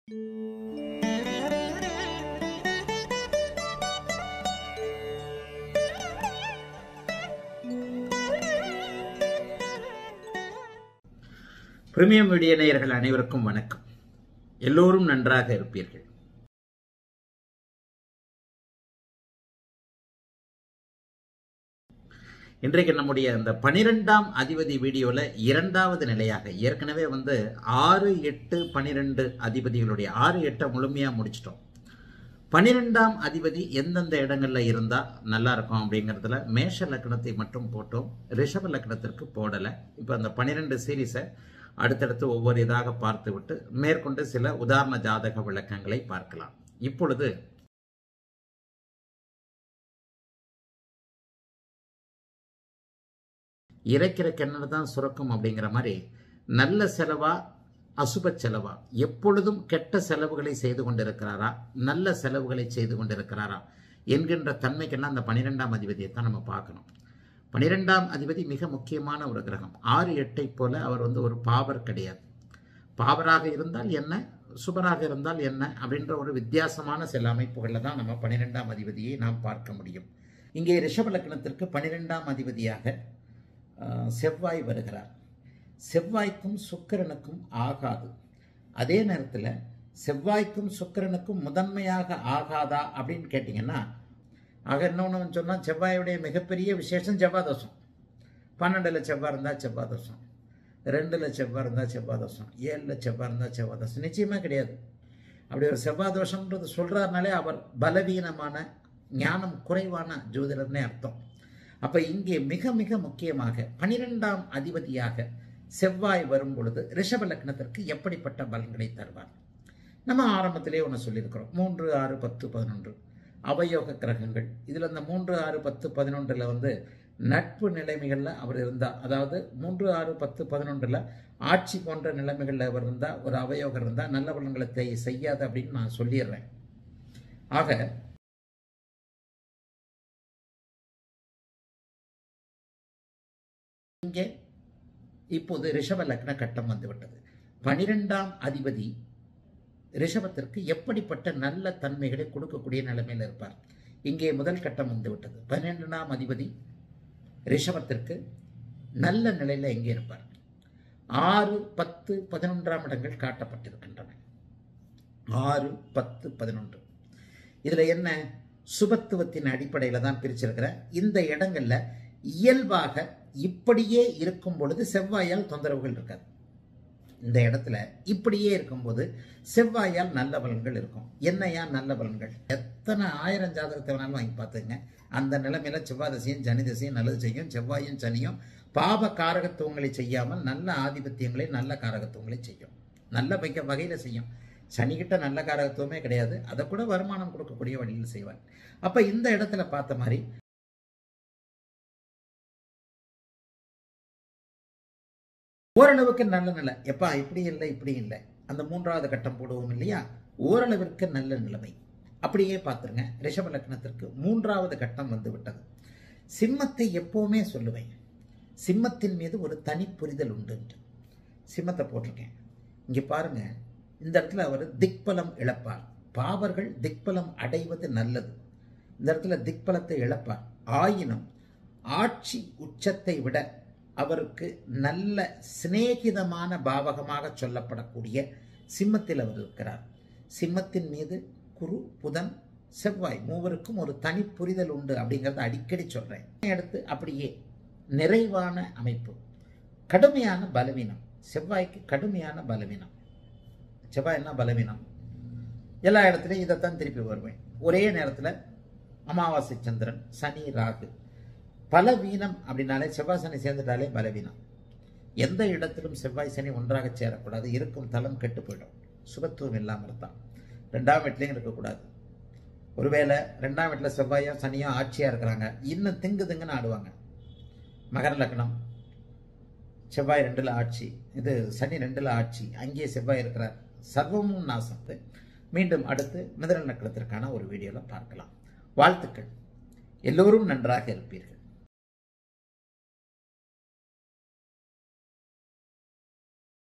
premium மீடிய நேயர்கள் அனைவருக்கும் வணக்கம் எல்லோரும் நன்றாக இருப்பீர்கள் இன்றைக்கு நம்முடைய அந்த பனிரெண்டாம் அதிபதி வீடியோல இரண்டாவது நிலையாக ஏற்கனவே வந்து ஆறு எட்டு பனிரெண்டு அதிபதிகளுடைய ஆறு எட்டை முழுமையா முடிச்சிட்டோம் பனிரெண்டாம் அதிபதி எந்தெந்த இடங்கள்ல இருந்தா நல்லா இருக்கும் அப்படிங்கிறதுல மேஷ லக்னத்தை மட்டும் போட்டோம் ரிஷப லக்னத்திற்கு போடல இப்ப அந்த பனிரெண்டு சீரீஸை அடுத்தடுத்து ஒவ்வொரு இதாக பார்த்து விட்டு மேற்கொண்டு சில உதாரண ஜாதக விளக்கங்களை பார்க்கலாம் இப்பொழுது இறைக்கிற கிணறு தான் சுரக்கும் அப்படிங்கிற மாதிரி நல்ல செலவா அசுப செலவா எப்பொழுதும் கெட்ட செலவுகளை செய்து கொண்டிருக்கிறாரா நல்ல செலவுகளை செய்து கொண்டிருக்கிறாரா என்கின்ற தன்மைக்கெல்லாம் அந்த பனிரெண்டாம் அதிபதியை தான் நம்ம பார்க்கணும் பனிரெண்டாம் அதிபதி மிக முக்கியமான ஒரு கிரகம் ஆறு எட்டை போல அவர் வந்து ஒரு பாவர் கிடையாது பாவராக இருந்தால் என்ன சுபராக இருந்தால் என்ன அப்படின்ற ஒரு வித்தியாசமான சில அமைப்புகளில் தான் நம்ம பனிரெண்டாம் அதிபதியை நாம் பார்க்க முடியும் இங்கே ரிஷப லக்னத்திற்கு பனிரெண்டாம் அதிபதியாக அஹ், செவ்வாய் வருகிறார் செவ்வாய்க்கும் சுக்கிரனுக்கும் ஆகாது அதே நேரத்தில் செவ்வாய்க்கும் சுக்கிரனுக்கும் முதன்மையாக ஆகாதா அப்படின்னு கேட்டிங்கன்னா ஆக இன்னொன்று சொன்னால் செவ்வாயுடைய மிகப்பெரிய விசேஷம் செவ்வாய் தோஷம் பன்னெண்டில் செவ்வாய் இருந்தால் செவ்வாய் தோஷம் ரெண்டில் செவ்வாய் இருந்தால் செவ்வாய் தோஷம் ஏழில் செவ்வாய் இருந்தால் செவ்வாய் தோஷம் நிச்சயமாக கிடையாது அப்படி ஒரு செவ்வாய் தோஷம்ன்றது சொல்கிறாருனாலே அவர் பலவீனமான ஞானம் குறைவான ஜோதிடர்னே அர்த்தம் அப்ப இங்கே மிக மிக முக்கியமாக பனிரெண்டாம் அதிபதியாக செவ்வாய் வரும் பொழுது ரிஷப லக்னத்திற்கு எப்படிப்பட்ட பலன்களை தருவார் நம்ம ஆரம்பத்திலே ஒன்று சொல்லியிருக்கிறோம் மூன்று ஆறு பத்து பதினொன்று அவயோக கிரகங்கள் இதில் இந்த மூன்று ஆறு பத்து பதினொன்றில் வந்து நட்பு நிலைமைகளில் அவர் இருந்தால் அதாவது மூன்று ஆறு பத்து பதினொன்றில் ஆட்சி போன்ற நிலைமைகளில் அவர் இருந்தால் ஒரு அவயோகர் இருந்தால் நல்ல பலன்களை தெய்- செய்யாது அப்படின்னு நான் சொல்லிடுறேன் ஆக இங்கே இப்போது ரிஷப லக்ன கட்டம் வந்துவிட்டது பனிரெண்டாம் அதிபதி ரிஷபத்திற்கு எப்படிப்பட்ட நல்ல தன்மைகளை கொடுக்கக்கூடிய நிலைமையில் இருப்பார் இங்கே முதல் கட்டம் வந்துவிட்டது பன்னிரெண்டாம் அதிபதி ரிஷபத்திற்கு நல்ல நிலையில் எங்கே இருப்பார் ஆறு பத்து பதினொன்றாம் இடங்கள் காட்டப்பட்டிருக்கின்றன ஆறு பத்து பதினொன்று இதில் என்ன சுபத்துவத்தின் அடிப்படையில் தான் பிரிச்சிருக்கிறேன் இந்த இடங்கள்ல இயல்பாக இப்படியே இருக்கும் பொழுது செவ்வாயால் தொந்தரவுகள் இருக்காது இந்த இடத்துல இப்படியே இருக்கும்போது செவ்வாயால் நல்ல பலன்கள் இருக்கும் என்னையா நல்ல பலன்கள் எத்தனை ஆயிரம் ஜாதகத்தை வேணாலும் வாங்கி பார்த்துங்க அந்த நிலைமையில செவ்வாய் தசையும் சனி தசையும் நல்லது செய்யும் செவ்வாயும் சனியும் பாப காரகத்துவங்களை செய்யாமல் நல்ல ஆதிபத்தியங்களை நல்ல காரகத்துவங்களை செய்யும் நல்ல வகை வகையில் செய்யும் சனிக்கிட்ட நல்ல காரகத்துவமே கிடையாது அதை கூட வருமானம் கொடுக்கக்கூடிய வழியில் செய்வார் அப்ப இந்த இடத்துல பார்த்த மாதிரி ஓரளவுக்கு நல்ல நிலை எப்பா இப்படி இல்லை இப்படி இல்லை அந்த மூன்றாவது கட்டம் போடுவோம் இல்லையா ஓரளவிற்கு நல்ல நிலைமை அப்படியே பார்த்துருங்க ரிஷப லக்னத்திற்கு மூன்றாவது கட்டம் வந்து விட்டது சிம்மத்தை எப்பவுமே சொல்லுவேன் சிம்மத்தின் மீது ஒரு தனி புரிதல் உண்டு சிம்மத்தை போட்டிருக்கேன் இங்க பாருங்க இந்த இடத்துல அவர் திக்பலம் இழப்பார் பாவர்கள் திக்பலம் அடைவது நல்லது இந்த இடத்துல திக்பலத்தை இழப்பார் ஆயினும் ஆட்சி உச்சத்தை விட அவருக்கு நல்ல சிநேகிதமான பாவகமாக சொல்லப்படக்கூடிய சிம்மத்தில் அவர் இருக்கிறார் சிம்மத்தின் மீது குரு புதன் செவ்வாய் மூவருக்கும் ஒரு தனி புரிதல் உண்டு அப்படிங்கிறத அடிக்கடி சொல்றேன் அடுத்து அப்படியே நிறைவான அமைப்பு கடுமையான பலவீனம் செவ்வாய்க்கு கடுமையான பலவீனம் செவ்வாய் என்ன பலவீனம் எல்லா இடத்துலையும் இதைத்தான் திருப்பி வருவேன் ஒரே நேரத்தில் அமாவாசை சந்திரன் சனி ராகு பலவீனம் அப்படின்னாலே செவ்வாய் சனி சேர்ந்துட்டாலே பலவீனம் எந்த இடத்திலும் செவ்வாய் சனி ஒன்றாக சேரக்கூடாது இருக்கும் தலம் கெட்டு போயிடும் சுபத்துவம் இல்லாமல் இருந்தான் ரெண்டாம் வீட்லையும் இருக்கக்கூடாது ஒருவேளை ரெண்டாம் வீட்டில் செவ்வாயோ சனியோ ஆட்சியாக இருக்கிறாங்க இன்னும் திங்கு திங்குன்னு ஆடுவாங்க மகர லக்னம் செவ்வாய் ரெண்டுல ஆட்சி இது சனி ரெண்டுல ஆட்சி அங்கேயே செவ்வாய் இருக்கிறார் சர்வமும் நாசத்து மீண்டும் அடுத்து மிதன நக்கலத்திற்கான ஒரு வீடியோவில் பார்க்கலாம் வாழ்த்துக்கள் எல்லோரும் நன்றாக இருப்பீர்கள்